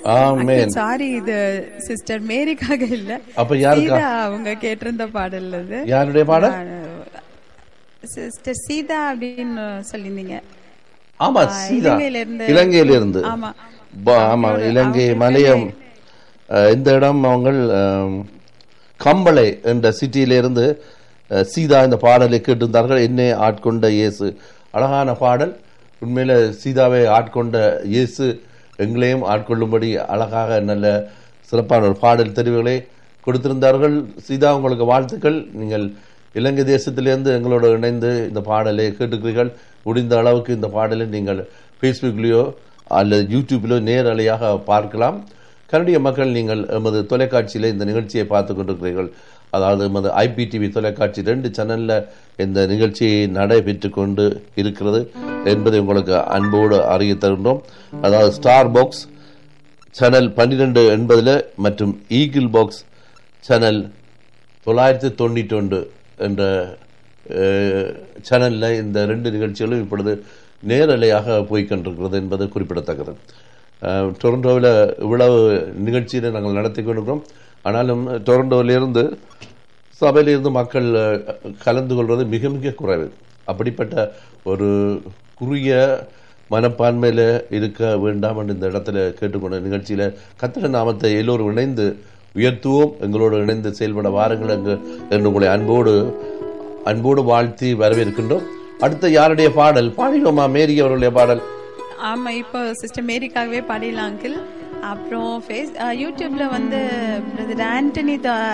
ஆமென் sorry இது sister மேரிக்காக இல்ல அப்ப யாருக்கா சீதா அவங்க கேட்டிருந்த பாடல் அது யாருடைய பாடல் சிஸ்டர் சீதா அப்படின்னு சொல்லியிருந்தீங்க ஆமா ஆ, சீதா இலங்கையில இருந்து. இலங்கையில இருந்து ஆமா ப- ஆமா இலங்கை மலையம் அஹ், இந்த இடம் அவங்க கம்பளை என்ற சிட்டியில இருந்து அஹ், சீதா இந்த பாடலை கேட்டிருந்தார்கள் என்னை ஆட்கொண்ட இயேசு அழகான பாடல் உண்மையில சீதாவை ஆட்கொண்ட இயேசு எங்களையும் ஆட்கொள்ளும்படி அழகாக நல்ல சிறப்பான ஒரு பாடல் தெரிவுகளை கொடுத்திருந்தார்கள் சீதா உங்களுக்கு வாழ்த்துக்கள் நீங்கள் இலங்கை தேசத்திலிருந்து எங்களோடு இணைந்து இந்த பாடலை கேட்டுக்கிறீர்கள் முடிந்த அளவுக்கு இந்த பாடலை நீங்கள் ஃபேஸ்புக்லேயோ அல்லது யூடியூப்லோ நேரலையாக பார்க்கலாம் கனடிய மக்கள் நீங்கள் எமது தொலைக்காட்சியில் இந்த நிகழ்ச்சியை பார்த்து கொண்டிருக்கிறீர்கள் அதாவது எமது ஐபிடிவி தொலைக்காட்சி ரெண்டு சேனலில் இந்த நிகழ்ச்சி நடைபெற்று கொண்டு இருக்கிறது என்பதை உங்களுக்கு அன்போடு அறிய தருகின்றோம் அதாவது ஸ்டார் பாக்ஸ் சேனல் பன்னிரெண்டு எண்பதில் மற்றும் ஈகிள் பாக்ஸ் சேனல் தொள்ளாயிரத்தி தொண்ணூற்றி ஒன்று என்ற சேனலில் இந்த ரெண்டு நிகழ்ச்சிகளும் இப்பொழுது நேரலையாக போய்கொண்டிருக்கிறது என்பது குறிப்பிடத்தக்கது அஹ், டொரண்டோவில் இவ்வளவு நிகழ்ச்சியை நாங்கள் நடத்தி கொண்டிருக்கிறோம் ஆனாலும் டொரண்டோவிலிருந்து சபையிலிருந்து மக்கள் அஹ், கலந்து கொள்வது மிக மிக குறைவு அப்படிப்பட்ட ஒரு குறுகிய மனப்பான்மையில் இருக்க வேண்டாம் என்று இந்த இடத்துல கேட்டுக்கொண்ட நிகழ்ச்சியில் கத்திர நாமத்தை எல்லோரும் இணைந்து உயர்த்துவோம் எங்களோடு இணைந்து செயல்பட வாருங்கள் என்று என்று உங்களை அன்போடு அன்போடு வாழ்த்தி வரவேற்கின்றோம் அடுத்த யாருடைய பாடல் பாடினோமா மேரி அவருடைய பாடல் ஆமா இப்போ சிஸ்டர் மேரிக்காகவே பாடிடலாம் அங்கிள் அப்புறம் ஃபேஸ் யூடியூப்ல வந்து பிரதர் ஆண்டனி